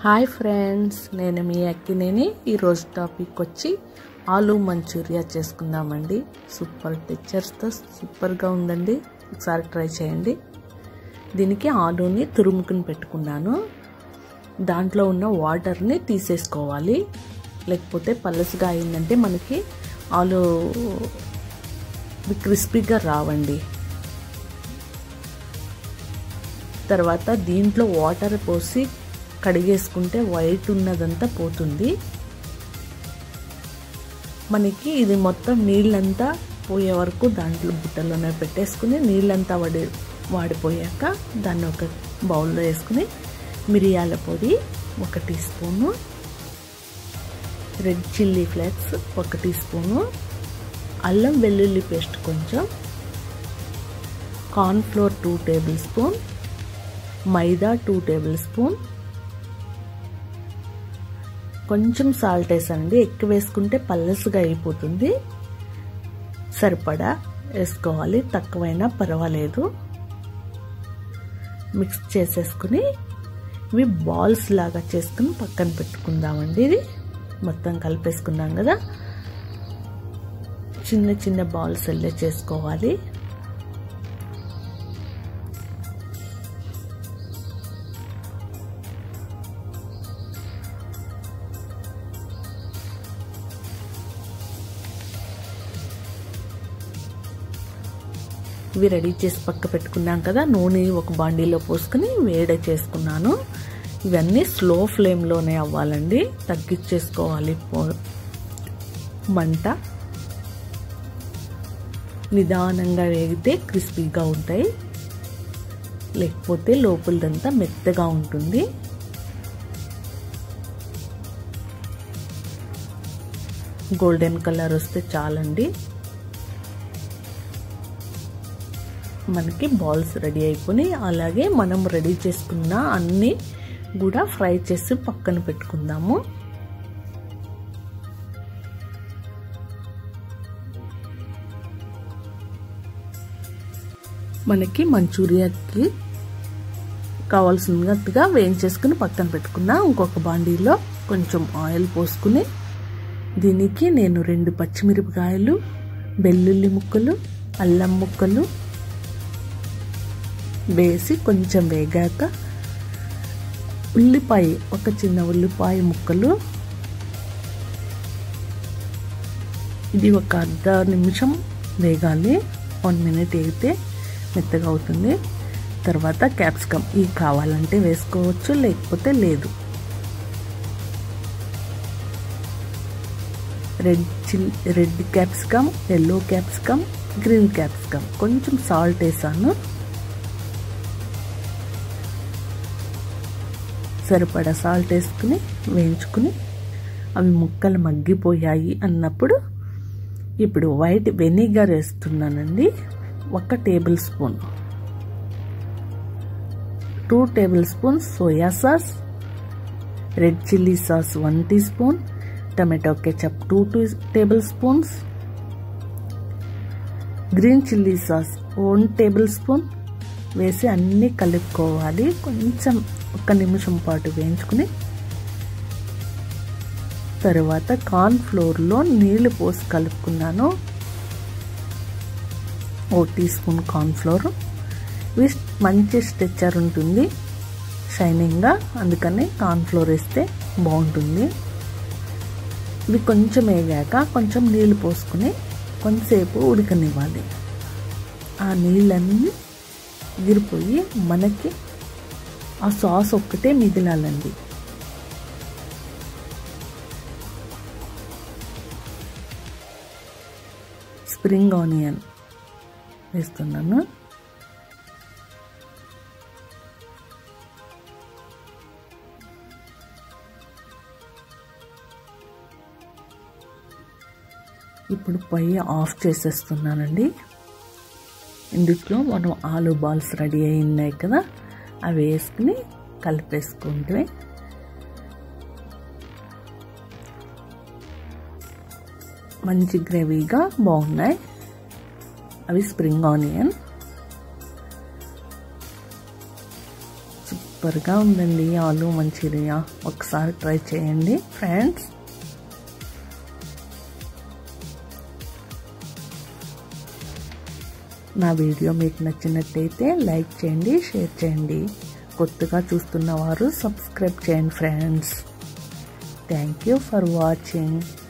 hi friends నేను మీ అక్కినేని ఈరోజు topic వచ్చి ఆలూ మంచూరియా చేసుకుందామండి సూపర్ టెక్చర్స్తో సూపర్గా ఉందండి ఒకసారి ట్రై చేయండి దీనికి ఆలూని తురుముకుని పెట్టుకున్నాను దాంట్లో ఉన్న వాటర్ని తీసేసుకోవాలి లేకపోతే పలసగా అయిందంటే మనకి ఆలు క్రిస్పీగా రావండి తర్వాత దీంట్లో వాటర్ పోసి కడిగేసుకుంటే వైట్ ఉన్నదంతా పోతుంది మనకి ఇది మొత్తం నీళ్ళంతా పోయే వరకు దాంట్లో బుట్టలోనే పెట్టేసుకుని నీళ్ళంతా వడి వాడిపోయాక దాన్ని ఒక బౌల్లో వేసుకుని మిరియాల పొడి ఒక teaspoon red chilli flakes ఒక టీ స్పూను అల్లం వెల్లుల్లి పేస్ట్ కొంచెం కార్న్ఫ్లోర్ టూ టేబుల్ స్పూన్ మైదా టూ టేబుల్ స్పూన్ కొంచెం సాల్ట్ వేసానండి ఎక్కువ వేసుకుంటే పల్లసుగా అయిపోతుంది సరిపడా వేసుకోవాలి తక్కువైనా పర్వాలేదు మిక్స్ చేసేసుకుని ఇవి బాల్స్ లాగా చేసుకుని పక్కన పెట్టుకుందామండి ఇది మొత్తం కలిపేసుకున్నాం కదా చిన్న చిన్న బాల్స్ వెళ్ళే చేసుకోవాలి ఇవి రెడీ చేసి పక్క పెట్టుకున్నాం కదా నూనె ఒక బాండీలో పోసుకుని వేడి చేసుకున్నాను ఇవన్నీ స్లో ఫ్లేమ్లోనే అవ్వాలండి తగ్గించేసుకోవాలి మంట నిదానంగా వేగితే క్రిస్పీగా ఉంటాయి లేకపోతే లోపలదంతా మెత్తగా ఉంటుంది గోల్డెన్ కలర్ వస్తే చాలండి మనకి బాల్స్ రెడీ అయిపోయి అలాగే మనం రెడీ చేసుకున్న అన్నీ కూడా ఫ్రై చేసి పక్కన పెట్టుకుందాము మనకి మంచూరియాకి కావాల్సినట్టుగా వేయించేసుకుని పక్కన పెట్టుకున్నా ఇంకొక బాండీలో కొంచెం ఆయిల్ పోసుకుని దీనికి నేను రెండు పచ్చిమిరపకాయలు వెల్లుల్లి ముక్కలు అల్లం ముక్కలు వేసి కొంచెం వేగాక ఉల్లిపాయ ఒక చిన్న ఉల్లిపాయ ముక్కలు ఇది ఒక అర్ధ నిమిషం వేగాలి వన్ మినిట్ వేగితే మెత్తగా అవుతుంది తర్వాత క్యాప్సికమ్ ఇవి కావాలంటే వేసుకోవచ్చు లేకపోతే లేదు red chill red capsicum yellow capsicum green capsicum కొంచెం సాల్ట్ వేసాను సరిపడా సాల్ట్ వేసుకుని వేయించుకుని అవి ముక్కలు మగ్గిపోయాయి అన్నప్పుడు ఇప్పుడు వైట్ వెనిగర్ వేస్తున్నానండి ఒక tablespoon two tablespoons soya sauce red chilli sauce one teaspoon tomato ketchup two two tablespoons green chilli sauce one tablespoon వేసి అన్నీ కలుపుకోవాలి కొంచెం ఒక నిమిషం పాటు వేయించుకుని తర్వాత కార్న్ ఫ్లోర్లో నీళ్లు పోసి కలుపుకున్నాను ఓ టీ స్పూన్ కార్న్ ఫ్లోర్ ఇవి మంచి స్ట్రెచ్చర్ ఉంటుంది షైనింగ్గా అందుకని కార్న్ ఫ్లోర్ వేస్తే బాగుంటుంది ఇవి కొంచెం వేగాక కొంచెం నీళ్లు పోసుకుని కొంతసేపు ఉడకనివ్వాలి ఆ నీళ్ళన్నీ ఎగిరిపోయి మనకి ఆ సాస్ ఒక్కటే మిగిలాలండి స్ప్రింగ్ ఆనియన్ వేస్తున్నాను ఇప్పుడు పొయ్యి ఆఫ్ చేసేస్తున్నానండి ఇందులో మనం ఆలు బాల్స్ రెడీ అయి ఉన్నాయి కదా అవి వేసుకుని కలిపేసుకుంటే మంచి గ్రేవీగా బాగున్నాయి అవి స్ప్రింగ్ ఆనియన్ సూపర్గా ఉందండి ఆలు మంచూరియా ఒకసారి ట్రై చేయండి ఫ్రెండ్స్ నా వీడియో మీకు నచ్చినట్టయితే లైక్ చేయండి షేర్ చేయండి కొత్తగా చూస్తున్న వారు సబ్స్క్రైబ్ చేయండి friends thank you for watching